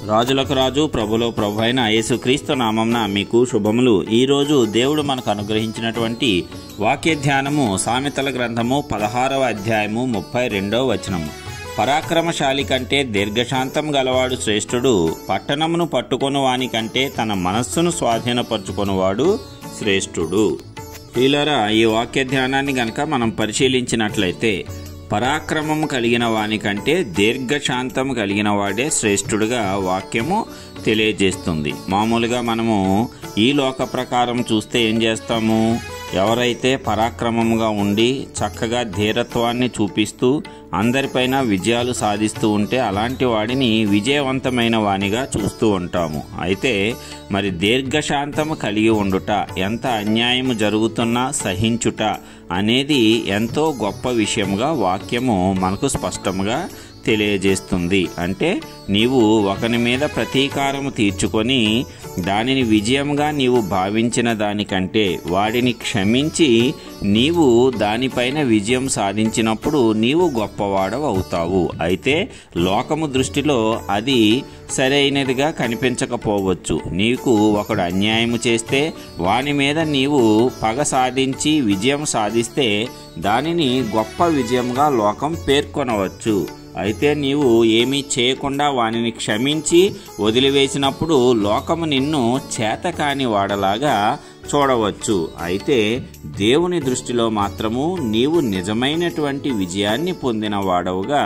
రాజులకు రాజు ప్రభులో ప్రభు అయిన యేసుక్రీస్తు నామంన మీకు శుభములు ఈరోజు దేవుడు మనకు అనుగ్రహించినటువంటి వాక్య ధ్యానము సామెతల గ్రంథము పదహారవ అధ్యాయము ముప్పై రెండవ వచనము పరాక్రమశాలి కంటే దీర్ఘశాంతం గలవాడు శ్రేష్ఠుడు పట్టణమును పట్టుకొను వాని కంటే తన మనస్సును స్వాధీనపరచుకొనువాడు శ్రేష్ఠుడు ప్రియులారా ఈ వాక్య ధ్యానాన్ని గనక మనం పరిశీలించినట్లయితే పరాక్రమము కలిగిన వానికంటే దీర్ఘశాంతం కలిగిన వాడే శ్రేష్ఠుడుగా వాక్యము తెలియజేస్తుంది మామూలుగా మనము ఈ లోక ప్రకారం చూస్తే ఏం చేస్తాము ఎవరైతే పరాక్రమముగా ఉండి చక్కగా ధీరత్వాన్ని చూపిస్తూ అందరిపైన విజయాలు సాధిస్తూ ఉంటే అలాంటి వాడిని విజయవంతమైన వానిగా చూస్తూ ఉంటాము అయితే మరి దీర్ఘశాంతము కలిగి ఉండుట ఎంత అన్యాయము జరుగుతున్నా సహించుట అనేది ఎంతో గొప్ప విషయముగా వాక్యము మనకు స్పష్టముగా తెలియజేస్తుంది అంటే నీవు ఒకని మీద ప్రతీకారము తీర్చుకొని దానిని విజయంగా నీవు భావించిన దానికంటే వాడిని క్షమించి నీవు దానిపైన విజయం సాధించినప్పుడు నీవు గొప్పవాడవు అవుతావు అయితే లోకము దృష్టిలో అది సరైనదిగా కనిపించకపోవచ్చు నీకు ఒకడు అన్యాయము చేస్తే వాని మీద నీవు పగ సాధించి విజయం సాధిస్తే దానిని గొప్ప విజయంగా లోకం పేర్కొనవచ్చు అయితే నీవు ఏమీ చేయకుండా వానిని క్షమించి వదిలివేసినప్పుడు లోకము నిన్ను చేతకాని వాడలాగా చూడవచ్చు అయితే దేవుని దృష్టిలో మాత్రము నీవు నిజమైనటువంటి విజయాన్ని పొందిన వాడవుగా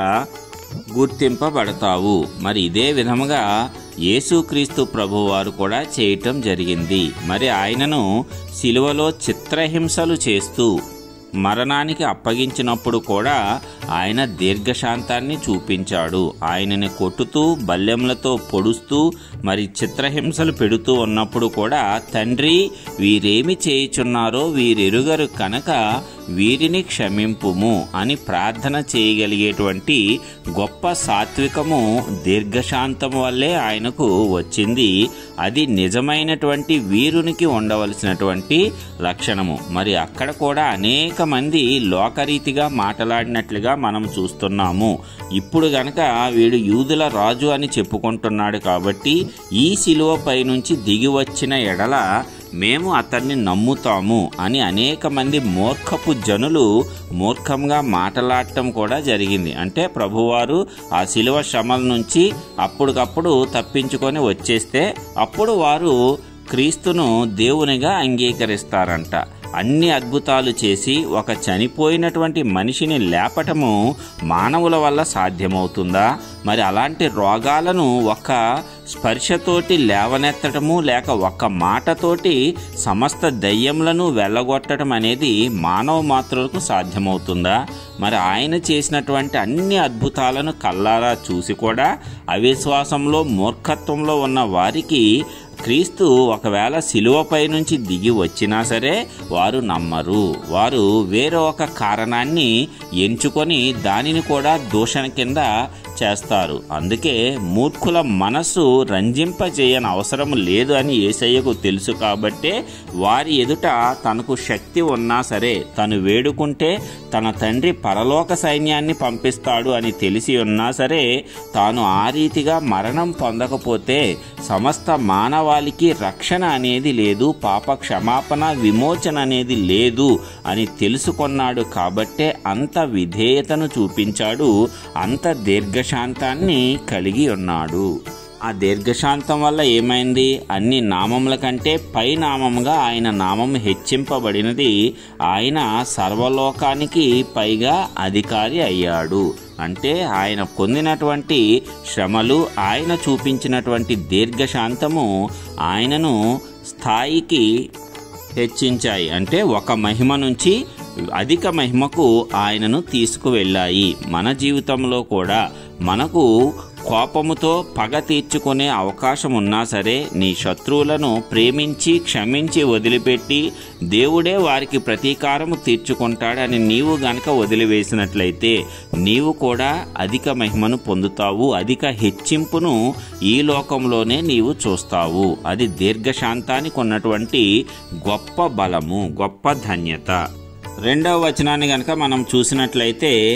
గుర్తింపబడతావు మరి ఇదే విధముగా యేసుక్రీస్తు ప్రభువారు కూడా చేయటం జరిగింది మరి ఆయనను శిలువలో చిత్రహింసలు చేస్తూ మరణానికి అప్పగించినప్పుడు కూడా ఆయన దీర్ఘశాంతాన్ని చూపించాడు ఆయనని కొట్టుతూ బల్లెములతో పొడుస్తూ మరి చిత్రహింసలు పెడుతూ ఉన్నప్పుడు కూడా తండ్రి వీరేమి చేయుచున్నారో వీరెరుగరు కనుక వీరిని క్షమింపుము అని ప్రార్థన చేయగలిగేటువంటి గొప్ప సాత్వికము దీర్ఘశాంతము వల్లే ఆయనకు వచ్చింది అది నిజమైనటువంటి వీరునికి ఉండవలసినటువంటి లక్షణము మరి అక్కడ కూడా అనేక మంది లోకరీతిగా మాట్లాడినట్లుగా మనం చూస్తున్నాము ఇప్పుడు గనక వీడు యూదుల రాజు అని చెప్పుకుంటున్నాడు కాబట్టి ఈ శిలువపై నుంచి దిగి వచ్చిన ఎడల మేము అతన్ని నమ్ముతాము అని అనేక మంది మూర్ఖపు జనులు మూర్ఖంగా మాటలాడటం కూడా జరిగింది అంటే ప్రభువారు ఆ శిలువ శ్రమల నుంచి అప్పటికప్పుడు తప్పించుకొని వచ్చేస్తే అప్పుడు వారు క్రీస్తును దేవునిగా అంగీకరిస్తారంట అన్ని అద్భుతాలు చేసి ఒక చనిపోయినటువంటి మనిషిని లేపటము మానవుల వల్ల సాధ్యమవుతుందా మరి అలాంటి రోగాలను ఒక స్పర్శతోటి లేవనెత్తటము లేక ఒక్క మాటతోటి సమస్త దయ్యములను వెళ్ళగొట్టడం అనేది మానవ మాత్రులకు సాధ్యమవుతుందా మరి ఆయన చేసినటువంటి అన్ని అద్భుతాలను కల్లారా చూసి కూడా అవిశ్వాసంలో మూర్ఖత్వంలో ఉన్న వారికి క్రీస్తు ఒకవేళ శిలువపై నుంచి దిగి వచ్చినా సరే వారు నమ్మరు వారు వేరే ఒక కారణాన్ని ఎంచుకొని దానిని కూడా దూషణ కింద చేస్తారు అందుకే మూర్ఖుల మనస్సు రంజింపజేయని అవసరం లేదు అని ఏసయ్యకు తెలుసు కాబట్టే వారి ఎదుట తనకు శక్తి ఉన్నా సరే తను వేడుకుంటే తన తండ్రి పరలోక సైన్యాన్ని పంపిస్తాడు అని తెలిసి ఉన్నా సరే తాను ఆ రీతిగా మరణం పొందకపోతే సమస్త మానవాళికి రక్షణ అనేది లేదు పాప క్షమాపణ విమోచన అనేది లేదు అని తెలుసుకున్నాడు కాబట్టే అంత విధేయతను చూపించాడు అంత దీర్ఘశాంతాన్ని కలిగి ఉన్నాడు ఆ దీర్ఘశాంతం వల్ల ఏమైంది అన్ని నామముల కంటే పై నామముగా ఆయన నామం హెచ్చింపబడినది ఆయన సర్వలోకానికి పైగా అధికారి అయ్యాడు అంటే ఆయన పొందినటువంటి శ్రమలు ఆయన చూపించినటువంటి దీర్ఘశాంతము ఆయనను స్థాయికి హెచ్చించాయి అంటే ఒక మహిమ నుంచి అధిక మహిమకు ఆయనను తీసుకువెళ్ళాయి మన జీవితంలో కూడా మనకు కోపముతో పగ తీర్చుకునే అవకాశం ఉన్నా సరే నీ శత్రువులను ప్రేమించి క్షమించి వదిలిపెట్టి దేవుడే వారికి ప్రతీకారము తీర్చుకుంటాడని నీవు గనక వదిలివేసినట్లయితే నీవు కూడా అధిక మహిమను పొందుతావు అధిక హెచ్చింపును ఈ లోకంలోనే నీవు చూస్తావు అది దీర్ఘశాంతానికి ఉన్నటువంటి గొప్ప బలము గొప్ప ధన్యత రెండవ వచనాన్ని గనక మనం చూసినట్లయితే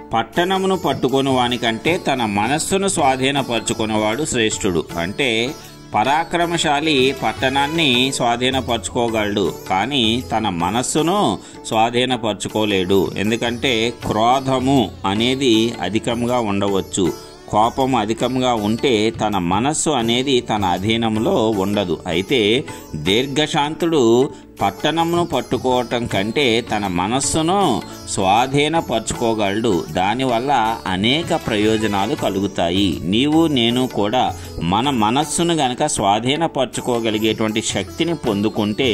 పట్టణమును పట్టుకొని వానికంటే తన మనస్సును స్వాధీనపరచుకునేవాడు శ్రేష్ఠుడు అంటే పరాక్రమశాలి పట్టణాన్ని స్వాధీనపరచుకోగలడు కానీ తన మనస్సును స్వాధీనపరచుకోలేడు ఎందుకంటే క్రోధము అనేది అధికంగా ఉండవచ్చు కోపం అధికంగా ఉంటే తన మనస్సు అనేది తన అధీనంలో ఉండదు అయితే దీర్ఘశాంతుడు పట్టణమును పట్టుకోవటం కంటే తన మనస్సును స్వాధీనపరచుకోగలడు దానివల్ల అనేక ప్రయోజనాలు కలుగుతాయి నీవు నేను కూడా మన మనస్సును గనక స్వాధీనపరచుకోగలిగేటువంటి శక్తిని పొందుకుంటే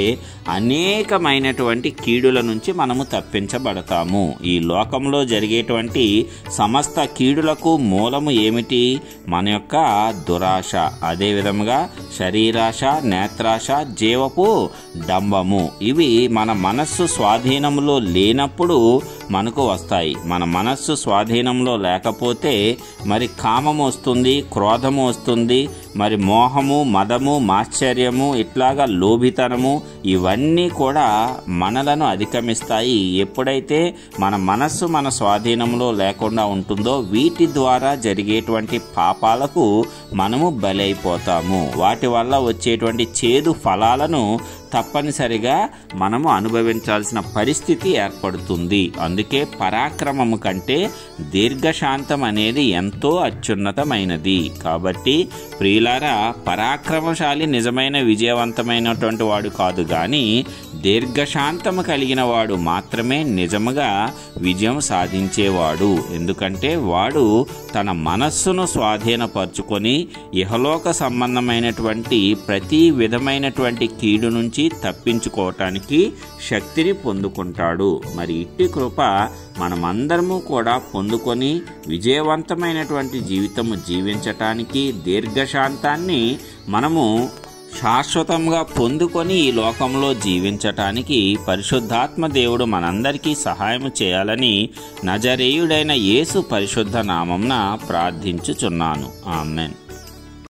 అనేకమైనటువంటి కీడుల నుంచి మనము తప్పించబడతాము ఈ లోకంలో జరిగేటువంటి సమస్త కీడులకు మూలము ఏమిటి మన యొక్క దురాశ అదేవిధముగా శరీరాశ నేత్రాశ జీవపు డంబము ఇవి మన మనస్సు స్వాధీనంలో లేనప్పుడు మనకు వస్తాయి మన మనస్సు స్వాధీనంలో లేకపోతే మరి కామము వస్తుంది క్రోధము వస్తుంది మరి మోహము మదము మాశ్చర్యము ఇట్లాగా లోభితనము ఇవన్నీ కూడా మనలను అధిగమిస్తాయి ఎప్పుడైతే మన మనస్సు మన స్వాధీనంలో లేకుండా ఉంటుందో వీటి ద్వారా జరిగేటువంటి పాపాలకు మనము బలైపోతాము వాటి వల్ల వచ్చేటువంటి చేదు ఫలాలను తప్పనిసరిగా మనము అనుభవించాల్సిన పరిస్థితి ఏర్పడుతుంది అందుకే పరాక్రమము కంటే దీర్ఘశాంతం అనేది ఎంతో అత్యున్నతమైనది కాబట్టి ప్రియులారా పరాక్రమశాలి నిజమైన విజయవంతమైనటువంటి వాడు కాదు కానీ దీర్ఘశాంతము కలిగిన వాడు మాత్రమే నిజముగా విజయం సాధించేవాడు ఎందుకంటే వాడు తన మనస్సును స్వాధీనపరుచుకొని ఇహలోక సంబంధమైనటువంటి ప్రతి విధమైనటువంటి కీడు నుంచి తప్పించుకోవటానికి శక్తిని పొందుకుంటాడు మరి ఇట్టి కృప మనమందరము కూడా పొందుకొని విజయవంతమైనటువంటి జీవితము జీవించటానికి దీర్ఘశాంతాన్ని మనము శాశ్వతంగా పొందుకొని ఈ లోకంలో జీవించటానికి పరిశుద్ధాత్మ దేవుడు మనందరికీ సహాయం చేయాలని నజరేయుడైన యేసు పరిశుద్ధ నామంన ప్రార్థించుచున్నాను ఆమెన్